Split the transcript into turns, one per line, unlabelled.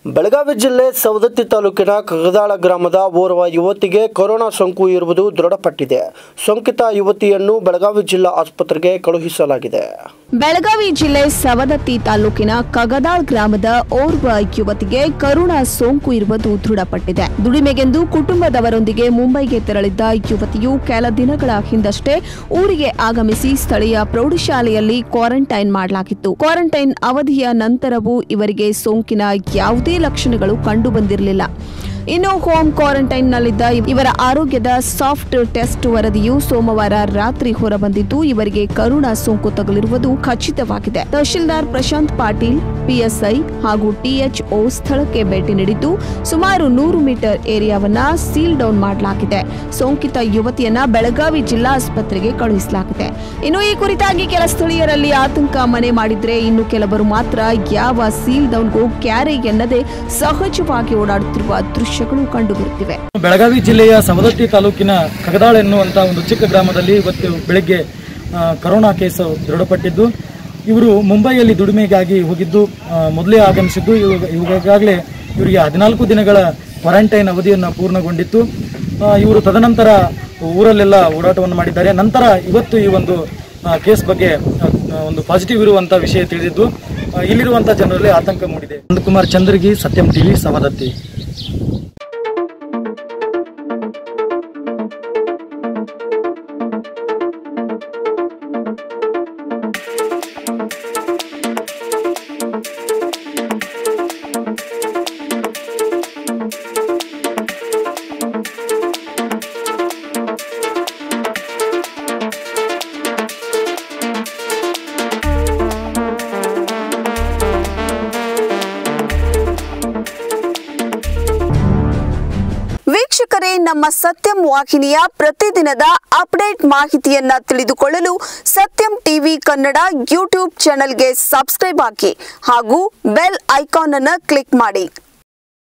ಬೆಳಗಾವಿ ಜಿಲ್ಲೆ ಸವದತ್ತಿ ತಾಲೂಕಿನ ಕಗದಾಳ ಗ್ರಾಮದ ಓರ್ವ ಯುವತಿಗೆ ಕೊರೋನಾ ಸೋಂಕು ಇರುವುದು ದೃಢಪಟ್ಟಿದೆ ಸೋಂಕಿತ ಯುವತಿಯನ್ನು ಬೆಳಗಾವಿ ಜಿಲ್ಲಾ ಆಸ್ಪತ್ರೆಗೆ ಕಳುಹಿಸಲಾಗಿದೆ
ಬೆಳಗಾವಿ ಜಿಲ್ಲೆ ಸವದತ್ತಿ ತಾಲೂಕಿನ ಕಗದಾಳ್ ಗ್ರಾಮದ ಓರ್ವ ಯುವತಿಗೆ ಕರೋನಾ ಸೋಂಕು ಇರುವುದು ದೃಢಪಟ್ಟಿದೆ ದುಡಿಮೆಗೆಂದು ಕುಟುಂಬದವರೊಂದಿಗೆ ಮುಂಬೈಗೆ ತೆರಳಿದ್ದ ಯುವತಿಯು ಕೆಲ ದಿನಗಳ ಹಿಂದಷ್ಟೇ ಊರಿಗೆ ಆಗಮಿಸಿ ಸ್ಥಳೀಯ ಪ್ರೌಢಶಾಲೆಯಲ್ಲಿ ಕ್ವಾರಂಟೈನ್ ಮಾಡಲಾಗಿತ್ತು ಕ್ವಾರಂಟೈನ್ ಅವಧಿಯ ನಂತರವೂ ಇವರಿಗೆ ಸೋಂಕಿನ ಯಾವುದೇ ಲಕ್ಷಣಗಳು ಕಂಡುಬಂದಿರಲಿಲ್ಲ ಇನ್ನು ಹೋಮ್ ಕ್ವಾರಂಟೈನ್ನಲ್ಲಿದ್ದ ಇವರ ಆರೋಗ್ಯದ ಸಾಫ್ಟ್ ಟೆಸ್ಟ್ ವರದಿಯು ಸೋಮವಾರ ರಾತ್ರಿ ಹೊರಬಂದಿದ್ದು ಇವರಿಗೆ ಕರೋನಾ ಸೋಂಕು ತಗುಲಿರುವುದು ಖಚಿತವಾಗಿದೆ ತಹಶೀಲ್ದಾರ್ ಪ್ರಶಾಂತ್ ಪಾಟೀಲ್ ಪಿಎಸ್ಐ ಹಾಗೂ ಟಿಎಚ್ಒ ಸ್ಥಳಕ್ಕೆ ಭೇಟಿ ನೀಡಿದ್ದು ಸುಮಾರು ನೂರು ಮೀಟರ್ ಏರಿಯಾವನ್ನ ಸೀಲ್ ಡೌನ್ ಮಾಡಲಾಗಿದೆ ಸೋಂಕಿತ ಯುವತಿಯನ್ನ ಬೆಳಗಾವಿ ಜಿಲ್ಲಾ ಆಸ್ಪತ್ರೆಗೆ ಕಳುಹಿಸಲಾಗಿದೆ ಇನ್ನು ಈ ಕುರಿತಾಗಿ ಕೆಲ ಸ್ಥಳೀಯರಲ್ಲಿ ಆತಂಕ ಮನೆ ಮಾಡಿದ್ರೆ ಇನ್ನು ಕೆಲವರು ಮಾತ್ರ ಯಾವ ಸೀಲ್ ಡೌನ್ಗೂ ಕ್ಯಾರೆ ಎನ್ನದೆ ಸಹಜವಾಗಿ ಓಡಾಡುತ್ತಿರುವ ದೃಶ್ಯಗಳು ಕಂಡುಬರುತ್ತಿವೆ
ಬೆಳಗಾವಿ ಜಿಲ್ಲೆಯ ಸವದತ್ತಿ ತಾಲೂಕಿನ ಕಗದಾಳ್ ಎನ್ನುವಂಥ ಒಂದು ಚಿಕ್ಕ ಗ್ರಾಮದಲ್ಲಿ ಇವತ್ತು ಬೆಳಗ್ಗೆ ಆ, ಕರೋನಾ ಕೇಸು ದೃಢಪಟ್ಟಿದ್ದು ಇವರು ಮುಂಬೈಯಲ್ಲಿ ದುಡಿಮೆಗಾಗಿ ಹೋಗಿದ್ದು ಆ, ಮೊದಲೇ ಆಗಮಿಸಿದ್ದು ಇವಾಗ ಇವಾಗಲೇ ಇವರಿಗೆ ಹದಿನಾಲ್ಕು ದಿನಗಳ ಕ್ವಾರಂಟೈನ್ ಅವಧಿಯನ್ನು ಪೂರ್ಣಗೊಂಡಿತ್ತು ಆ, ಇವರು ತದನಂತರ ಊರಲ್ಲೆಲ್ಲ ಓಡಾಟವನ್ನು ಮಾಡಿದ್ದಾರೆ ನಂತರ ಇವತ್ತು ಈ ಒಂದು ಆ, ಕೇಸ್ ಬಗ್ಗೆ ಆ, ಒಂದು ಪಾಸಿಟಿವ್ ಇರುವಂತ ವಿಷಯ ತಿಳಿದಿದ್ದು ಆ, ಇಲ್ಲಿರುವಂತ ಜನರಲ್ಲಿ ಆತಂಕ ಮೂಡಿದೆ ನಂದಕುಮಾರ್ ಚಂದ್ರಗಿ ಸತ್ಯಂ ಟಿವಿ ಸವದತ್ತಿ
ವೀಕ್ಷಕರೇ ನಮ್ಮ ಸತ್ಯಂ ವಾಹಿನಿಯ ಪ್ರತಿದಿನದ ಅಪ್ಡೇಟ್ ಮಾಹಿತಿಯನ್ನ ತಿಳಿದುಕೊಳ್ಳಲು ಸತ್ಯಂ ಟಿವಿ ಕನ್ನಡ ಯೂಟ್ಯೂಬ್ ಚಾನೆಲ್ಗೆ ಸಬ್ಸ್ಕ್ರೈಬ್ ಹಾಕಿ ಹಾಗೂ ಬೆಲ್ ಐಕಾನ್ ಅನ್ನು ಕ್ಲಿಕ್ ಮಾಡಿ